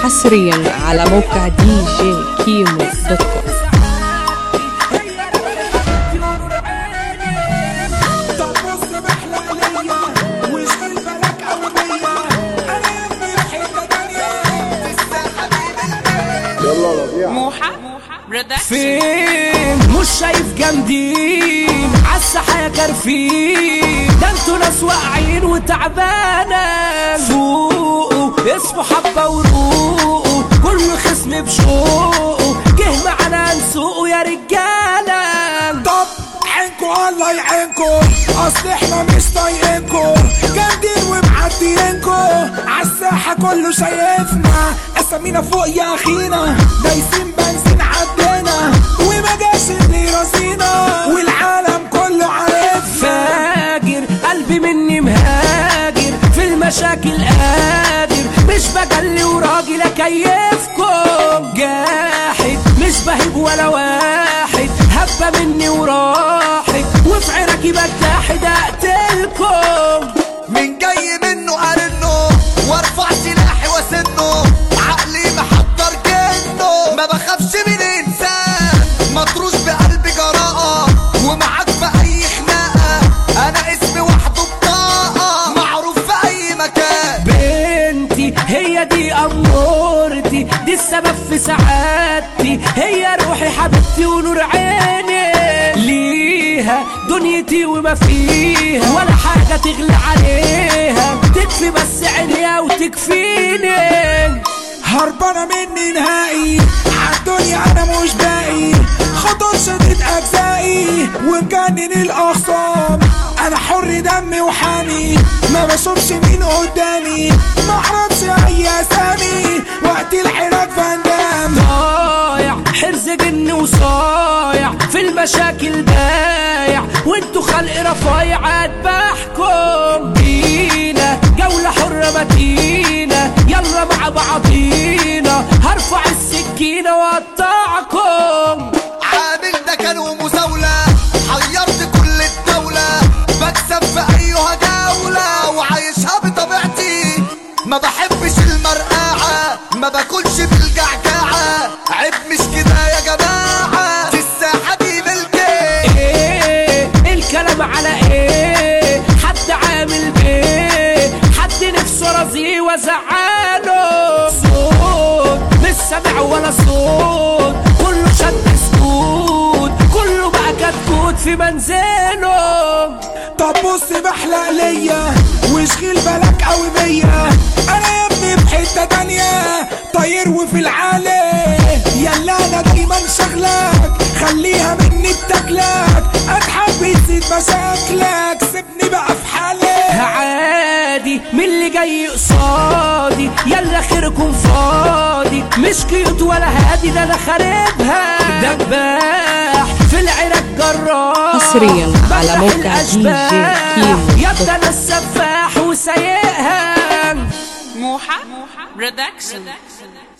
حصريا على موقع دي جي كيمو دوت كوم طب بص بحلق ليا واشغل بالك قومية انا يمي في حتة تانية موحة برودكشن فين مش شايف جامدين عالساحة يا كارفين ده انتوا ناس واقعين وتعبانة فوقوا اسمه حبة وروقوا كل خصم بشوقه جه معانا نسوقه يا رجالة طب عينكو الله يعينكو اصل احنا مش طايقينكو جامدين ومعديينكو عالساحة كله شايفنا اسامينا فوق يا اخينا دايسين بنزين عدينا وما جاش اللي راسينا والعالم كله عارفنا فاجر قلبي مني مهاجر في المشاكل قادر مش بجلي وراجل اكيفكم جاحد مش بهيب ولا واحد هبة مني وراحت وفي عراكي بجاحد اقتلكم من جاي منه ارنه وارفع سلاحي واسنه عقلي محضر جنه ما بخافش من انسان مطروش بقلبي جراءة ومعاك في اي خناقة انا اسمي وحده بطاقة معروف في اي مكان بنتي هي دي امورتي دي السبب في سعادتي هي روحي حبيبتي ونور عيني ليها دنيتي وما فيها ولا حاجة تغلى عليها تكفي بس عينيها وتكفيني هربانة مني نهائي عالدنيا انا مش باقي خطر شدت اجزائي ومجنن الاخصام انا حر دمي وحامي ما بشوفش مين قدامي ما اعرفش اي اسامي وقت الحراك فاندام ضايع حرز جن وصايع في المشاكل بايع وانتوا خلق رفايع اتباحكم دينا جولة حرة متينة يلا مع بعضينا هرفع السكينة واقطعكم عامل ده كان ومزاولة حيرت كل الدولة بكسب في أيها جولة وعايشها بطبيعتي ما بحبش المرقعة ما باكلش بالجعجعة عيب مش كده يا جماعة دي الساحة دي ملكي ايه الكلام على ايه حد عامل بيه حد نفسه رزيه وزعاله صوت مش سامع ولا صوت كله شد سكوت كله بقى كتكوت في منزله طب بص بحلق ليا واشغل بالك قوي بيا انا يا ابني في حته تانية طاير وفي العالي يلا انا دايما شغلك خليها مني بتاكلك اتحب تزيد مشاكلك سيبني بقى في حالي عادي من اللي جاي قصادي يلا خيركم فاضي مش كيوت ولا هادي ده انا خاربها دباح في العراق جراح حصرياً على بفتح موقع دي جي الأشباح. كيمو يا ابني انا السفاح وسايقها موحة برودكشن